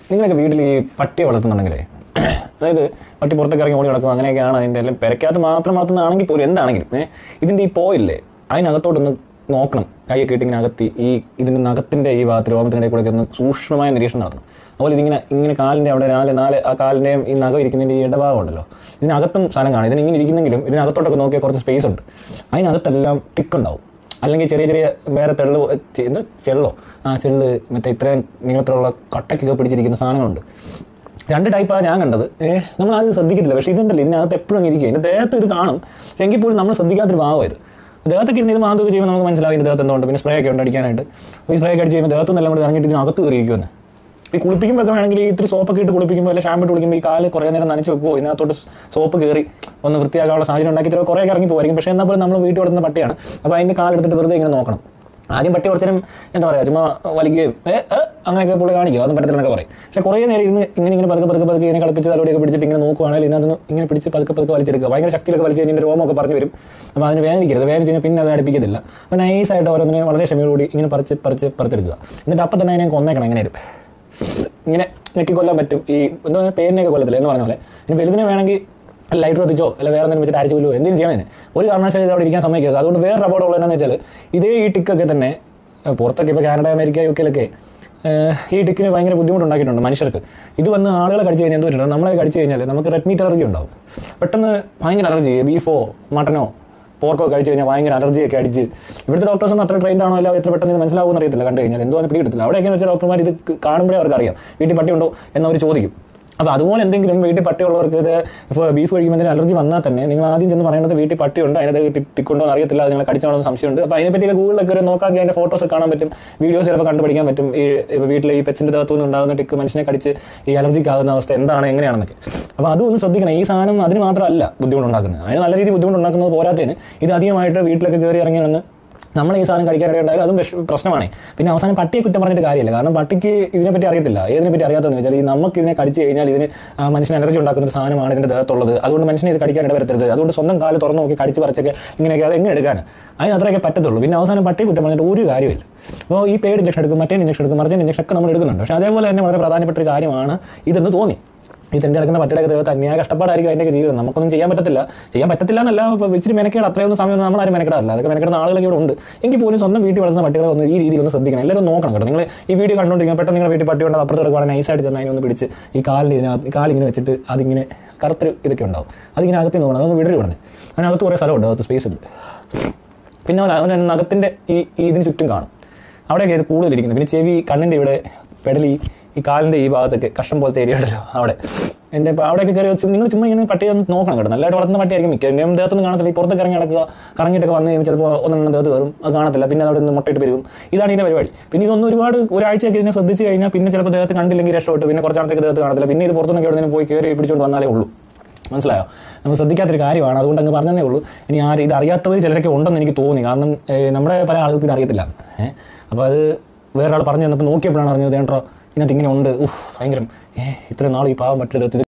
നിങ്ങളൊക്കെ വീട്ടിൽ ഈ പട്ടി വളർത്തുന്നുണ്ടെങ്കിലേ അതായത് പട്ടി പുറത്തേക്ക് ഇറങ്ങി ഓടി നടക്കും അങ്ങനെയൊക്കെയാണ് അതിൻ്റെ എല്ലാം പെരക്കകത്ത് മാത്രം വളർത്തുന്നതാണെങ്കിൽ പോലും എന്താണെങ്കിലും ഏഹ് ഇതിൻ്റെ ഈ പോയില്ലേ അതിനകത്തോട്ടൊന്ന് നോക്കണം കൈയൊക്കെ ഇട്ട് ഇങ്ങനെ അകത്തി ഈ ഇതിൻ്റെ നഖത്തിൻ്റെ ഈ ഭാഗത്ത് രോമത്തിൻ്റെ കൂടെ ഒക്കെ ഒന്ന് സൂക്ഷ്മമായ നിരീക്ഷണം നടത്തണം അതുപോലെ ഇതിങ്ങനെ ഇങ്ങനെ കാലിൻ്റെ അവിടെ നാല് നാല് ആ കാലിൻ്റെയും ഈ നഖം ഇരിക്കുന്നതിൻ്റെ ഈ ഇടഭാഗം ഉണ്ടല്ലോ ഇതിനകത്തും സാധനം കാണും ഇതിന് ഇങ്ങനെ ഇരിക്കുന്നെങ്കിലും ഇതിനകത്തോട്ടൊക്കെ നോക്കിയാൽ കുറച്ച് സ്പേസ് ഉണ്ട് അതിനകത്തെല്ലാം ടിക്ക് ഉണ്ടാവും അല്ലെങ്കിൽ ചെറിയ ചെറിയ വേറെ തെള്ളു ചെ- എന്ത് ചെള്ളോ ആ ചെള്ള് മറ്റേ ഇത്രയും നീളത്തിലുള്ള കട്ടയ്ക്കൊക്കെ പിടിച്ചിരിക്കുന്ന സാധനങ്ങളുണ്ട് രണ്ട് ടൈപ്പാണ് ഞാൻ കണ്ടത് ഏഹ് നമ്മൾ ആദ്യം ശ്രദ്ധിക്കത്തില്ല പക്ഷേ ഇതുണ്ടല്ലോ ഇതിനകത്ത് എപ്പോഴും ഇരിക്കുക ഇതിൻ്റെ ദേഹത്ത് ഇത് കാണും എങ്കിൽ പോലും നമ്മൾ ശ്രദ്ധിക്കാത്തൊരു ഭാഗം ഇത് ദേഹത്തൊക്കെ ഇരുന്ന് ഇത് മാന്തൊക്കെ ചെയ്യുമ്പോൾ നമുക്ക് മനസ്സിലാവും ഇതിൻ്റെ ദേഹത്ത് എന്തുകൊണ്ട് പിന്നെ സ്പ്രേ ഒക്കെ ഉണ്ട് അടിക്കാനായിട്ട് അപ്പോൾ ഈ സ്പ്രേ ഒക്കെ അടിച്ച് ചെയ്യുമ്പോൾ ദേഹത്തു നിന്നെല്ലാം കൂടി ഇറങ്ങിയിട്ട് ഇതിനകത്ത് കയറിയിരിക്കുമെന്ന് ഈ കുളിപ്പിക്കുമ്പോൾ വേണമെങ്കിൽ ഇത്തിരി സോപ്പൊക്കെ ഇട്ട് കുളിപ്പിക്കുമ്പോൾ അല്ലെങ്കിൽ ഷാമ്പു ഇട്ട് കുളിക്കുമ്പോൾ ഈ കാല് കുറേ നേരം നനച്ച് വെക്കുമോ ഇതിനകത്തോട്ട് സോപ്പ് കയറി ഒന്ന് വൃത്തിയാക്കാനുള്ള സാഹചര്യം ഉണ്ടാക്കി ചിലപ്പോൾ കുറേ ഇറങ്ങി പോകുമായിരിക്കും പക്ഷേ എന്നാൽ പോലും നമ്മൾ വീട്ടിൽ കൊടുക്കുന്ന പട്ടിയാണ് അപ്പോൾ അതിൻ്റെ കാലെടുത്തിട്ട് വെറുതെ ഇങ്ങനെ നോക്കണം ആദ്യം പട്ടി കുറച്ചേരം എന്താ പറയുക ചുമ്മാ വലിക്കുകയും ഏ ഏ, അങ്ങനെയൊക്കെ പുള്ളി കാണിക്കും അതൊന്നും പറ്റത്തില്ലെന്നൊക്കെ പറയും പക്ഷേ കുറേ നേരം ഇരുന്ന് ഇങ്ങനെ ഇങ്ങനെ പതുക്കെ പതുക്കെ പതുക്കെ ഇങ്ങനെ കളിപ്പിച്ച് തലോടിയൊക്കെ പിടിച്ചിട്ട് ഇങ്ങനെ നോക്കുവാണെങ്കിൽ ഇതിനകത്ത് ഇങ്ങനെ പിടിച്ച് പതുക്കെ പതുക്കെ വലിച്ചെടുക്കുക ഭയങ്കര ശക്തിയിലൊക്കെ വലിച്ച് കഴിഞ്ഞാൽ രോമമൊക്കെ പറഞ്ഞു വരും അപ്പോൾ അതിന് വേദനിക്കരുത് വേദനിച്ച് കഴിഞ്ഞാൽ പിന്നെ അത് അടുപ്പിക്കത്തില്ല അപ്പോൾ നൈസായിട്ട് ഓരോന്നിനെ വളരെ ക്ഷമയോടുകൂടി ഇങ്ങനെ പറിച്ച് പറിച്ച് പറിച്ചെടുക്കുക എന്നിട്ട് അപ്പം തന്നെ അതിനെ കൊന്നേക്കണം എങ്ങനെ ഇങ്ങനെ ഞെക്കി കൊല്ലാൻ പറ്റും ഈ എന്താ പറയുക പേരിനെയൊക്കെ കൊല്ലത്തില്ല എന്ന് പറഞ്ഞ പോലെ ഇനി വലുതിനെ വേണമെങ്കിൽ ലൈറ്റർ കത്തിച്ചോ അല്ല വേറെ എന്തെങ്കിലും വെച്ചിട്ട് അരച്ചു കൊല്ലുമോ എന്തെങ്കിലും ചെയ്യണതിന് ഒരു കാരണവശാലും ഇത് അവിടെ ഇരിക്കാൻ സമ്മതിക്കരുത് അതുകൊണ്ട് വേറെ അപകടം ഉള്ളത് എന്താണെന്ന് വെച്ചാൽ ഇതേ ഈ ടിക്കൊക്കെ തന്നെ ഏഹ് പുറത്തൊക്കെ ഇപ്പോൾ കാനഡ അമേരിക്ക യു കെയിലൊക്കെ ഏഹ് ഈ ടിക്കിന് ഭയങ്കര ബുദ്ധിമുട്ടുണ്ടാക്കിയിട്ടുണ്ട് മനുഷ്യർക്ക് ഇത് വന്ന് ആളുകളെ കടിച്ചു കഴിഞ്ഞാൽ എന്ത് പറ്റുന്നത് നമ്മളെ കടിച്ചു കഴിഞ്ഞാൽ നമുക്ക് റെഡ് മീറ്റ് അലർജി ഉണ്ടാവും പെട്ടെന്ന് ഭയങ്കര അലർജി ബീഫോ മട്ടനോ പോർക്കോ കഴിച്ചു കഴിഞ്ഞാൽ ഭയങ്കര അലർജിയൊക്കെ അടിച്ച് ഇവിടുത്തെ ഡോക്ടേഴ്സ് ഒന്നും അത്ര ട്രെയിൻഡ് ആണോ അല്ല എത്ര പെട്ടെന്ന് ഇത് മനസ്സിലാവുമെന്ന് അറിയത്തില്ല കണ്ടു കഴിഞ്ഞാൽ എന്തോ പിടി കിട്ടത്തില്ല അവിടെയൊക്കെ വെച്ചാൽ ഡോക്ടർമാർ ഇത് കാണുമ്പോഴേ അവർക്ക് അറിയാം വീട്ടിൽ പട്ടി ഉണ്ടോ എന്നവർ ചോദിക്കും അപ്പോൾ അതുപോലെ എന്തെങ്കിലും വീട്ടിൽ പട്ടിയുള്ളവർക്ക് ഇത് ഇപ്പോൾ ബീഫ് കഴിക്കുമ്പോൾ എന്തെങ്കിലും അലർജി വന്നാൽ തന്നെ നിങ്ങൾ ആദ്യം ചെന്ന് പറയേണ്ടത് വീട്ടിൽ പട്ടിയുണ്ട് അതിനകത്ത് ടിക്കുണ്ടോ എന്ന് അറിയത്തില്ല അത് നിങ്ങളെ കടിച്ചാണോ സംശയമുണ്ട് അപ്പോൾ അതിനെപ്പറ്റി ഗൂഗിളിലൊക്കെ ഒരു നോക്കാമെങ്കിൽ അതിൻ്റെ ഫോട്ടോസ് കാണാൻ പറ്റും വീഡിയോസ് ചിലപ്പോൾ കണ്ടുപിടിക്കാൻ പറ്റും ഈ ഇപ്പോൾ വീട്ടിൽ ഈ പെച്ചിൻ്റെ ദേഹത്തു നിന്ന് ഉണ്ടാകുന്ന ടിക്ക് മനുഷ്യനെ കടിച്ച് ഈ അലർജിക്ക് ആകുന്ന അവസ്ഥ എന്താണ് എങ്ങനെയാണെന്നൊക്കെ അപ്പോൾ അതും ഒന്ന് ശ്രദ്ധിക്കണം ഈ സാധനം അതിന് മാത്രമല്ല ബുദ്ധിമുട്ടുണ്ടാക്കുന്നത് അതിന് നല്ല രീതിയിൽ ബുദ്ധിമുട്ടുണ്ടാക്കുന്നത് പോരാത്തതിന് ഇത് അധികമായിട്ട് വീട്ടിലൊക്കെ കയറി ഇറങ്ങി വന്ന് നമ്മൾ ഈ സാധനം കഴിക്കാനിട ഉണ്ടായാലും അതും വിഷ- പ്രശ്നമാണ് പിന്നെ അവസാനം പട്ടിയെ കുറ്റം പറഞ്ഞിട്ട് കാര്യമില്ല കാരണം പട്ടിക്ക് ഇതിനെപ്പറ്റി അറിയത്തില്ല ഏതിനെ പറ്റി അറിയാത്തതെന്ന് വെച്ചാൽ ഈ നമുക്ക് ഇതിനെ കടിച്ചു കഴിഞ്ഞാൽ ഇതിന് ആ മനുഷ്യന് എനർജി ഉണ്ടാക്കുന്ന ഒരു സാധനമാണ് ഇതിന്റെ ദേഹത്തുള്ളത് അതുകൊണ്ട് മനുഷ്യനെ ഇത് കടിക്കാൻ ഇടവരുത്തരുത് അതുകൊണ്ട് സ്വന്തം കാല് തുറന്നു നോക്കി കടിച്ച് പറിച്ചൊക്കെ ഇങ്ങനെയൊക്കെ അത് എങ്ങനെ എടുക്കാൻ അതിന് അത്രയൊക്കെ പറ്റത്തുള്ളൂ പിന്നെ അവസാനം പട്ടിയെ കുറ്റം പറഞ്ഞിട്ട് ഒരു കാര്യമില്ല അപ്പോൾ ഈ പേഡ് ഇഞ്ചക്ഷൻ എടുക്കും മറ്റേ ഇഞ്ചക്ഷൻ എടുക്കും മറിച്ച ഇഞ്ചക്ഷൻ ഒക്കെ നമ്മൾ എടുക്കുന്നുണ്ട് പക്ഷേ അതേപോലെ തന്നെ വളരെ പ്രധാനപ്പെട്ട ഒരു കാര്യമാണ് ഇതെന്ന് തോന്നി ഈ തെണ്ടി നടക്കുന്ന പട്ടിയുടെ ദേഹത്ത് അന്യായ കഷ്ടപ്പാടായിരിക്കും അതിൻ്റെ ജീവിതം നമുക്കൊന്നും ചെയ്യാൻ പറ്റത്തില്ല ചെയ്യാൻ പറ്റത്തില്ല എന്നല്ല ഇപ്പോൾ ഇച്ചിരി മെനക്കേട് അത്രയൊന്നും സമയമൊന്നും നമ്മൾ ആരും മെനക്കെടാറില്ല അതൊക്കെ മെനക്കെടുന്ന ആളുകളൊക്കെ ഇവിടെ ഉണ്ട് എങ്കിൽ പോലും സ്വന്തം വീട്ടിൽ വളർത്തുന്ന പട്ടികളെ ഒന്ന് ഈ രീതിയിൽ ഒന്ന് ശ്രദ്ധിക്കണം എല്ലാവരും നോക്കണം കേട്ടോ നിങ്ങൾ ഈ വീഡിയോ കണ്ടുകൊണ്ടിരിക്കുക പെട്ടെന്ന് നിങ്ങളുടെ വീട്ടിൽ പട്ടി ഉണ്ട് അപ്പുറത്ത് കിടക്കുകയാണെങ്കിൽ നൈസായിട്ട് ചെന്ന് അതിനെ ഒന്ന് പിടിച്ച് ഈ കാലിൽ ഇതിനകത്ത് ഈ കാലിങ്ങനെ വെച്ചിട്ട് അതിങ്ങനെ കറുത്തൊരു ഇതൊക്കെ ഉണ്ടാവും അതിങ്ങനെ അകത്ത് നോക്കണം അതൊന്ന് വിടൽ വിടണേ അതിനകത്ത് കുറേ സ്ഥലമുണ്ട് അകത്ത് സ്പേസ് ഉണ്ട് പിന്നെ അവൻ അവൻ നഖത്തിൻ്റെ ഈ ഈ ഇതിന് ചുറ്റും കാണും അവിടെയൊക്കെ ഇത് കൂടുതലിരിക്കുന്നത് പിന്നെ ചെവി കണ്ണിൻ്റെ ഇവിടെ പെടലി ഈ കാലിൻ്റെ ഈ ഭാഗത്തൊക്കെ കഷ്ടം പോലത്തെ ഏരിയ ഉണ്ടല്ലോ അവിടെ എൻ്റെ ഇപ്പോൾ അവിടെയൊക്കെ കയറി വെച്ച് നിങ്ങൾ ചുമ്മാ ഇങ്ങനെ പട്ടിയെ ഒന്ന് നോക്കണം കേട്ടോ നല്ലതായിട്ട് വളർത്തുന്ന പട്ടിയായിരിക്കും മിക്ക എന്നെയും ദേഹത്തൊന്നും കാണത്തില്ല ഈ പുറത്തൊക്കെ ഇറങ്ങി നടക്കുക കറങ്ങിയിട്ടൊക്കെ വന്ന് കഴിയുമ്പോൾ ചിലപ്പോൾ ഒന്നെണ്ണം ദേഹത്ത് കയറും അത് കാണത്തില്ല പിന്നെ അവിടെ നിന്ന് മുട്ടയിട്ട് പെരുകും ഇതാണ് ഇതിൻ്റെ പരിപാടി പിന്നെ ഇതൊന്നും ഒരുപാട് ഒരാഴ്ചയൊക്കെ ഇതിനെ ശ്രദ്ധിച്ച് കഴിഞ്ഞാൽ പിന്നെ ചിലപ്പോൾ ദേഹത്ത് കണ്ടില്ലെങ്കിൽ രക്ഷപ്പെട്ടു പിന്നെ കുറച്ചാളത്തേക്ക് ദേഹത്ത് കാണത്തില്ല പിന്നെ ഇത് പുറത്തുനിന്നൊക്കെ എവിടെ നിന്ന് പോയി കയറി പിടിച്ചുകൊണ്ട് വന്നാലേ ഉള്ളൂ മനസ്സിലായോ നമ്മൾ ശ്രദ്ധിക്കാത്തൊരു കാര്യമാണ് അതുകൊണ്ട് അങ്ങ് പറഞ്ഞതേ ഉള്ളൂ ഇനി ആര് ഇത് അറിയാത്തവർ ചിലരൊക്കെ ഉണ്ടെന്ന് എനിക്ക് തോന്നി കാരണം ഏഹ്, നമ്മുടെ പല ആളുകൾക്ക് ഇത് അറിയത്തില്ല ഏഹ് അപ്പോൾ അത് വേറൊരാൾ പറഞ്ഞു തന്നപ്പോൾ നോക്കിയപ്പോഴാണ് അറിഞ്ഞത് ഏട്ടോ ഇതിനകത്ത് ഇങ്ങനെ ഉണ്ട് ഉഫ് ഭയങ്കരം ഏഹ് ഇത്രയും നാൾ ഈ പാവം പറ്റരുത്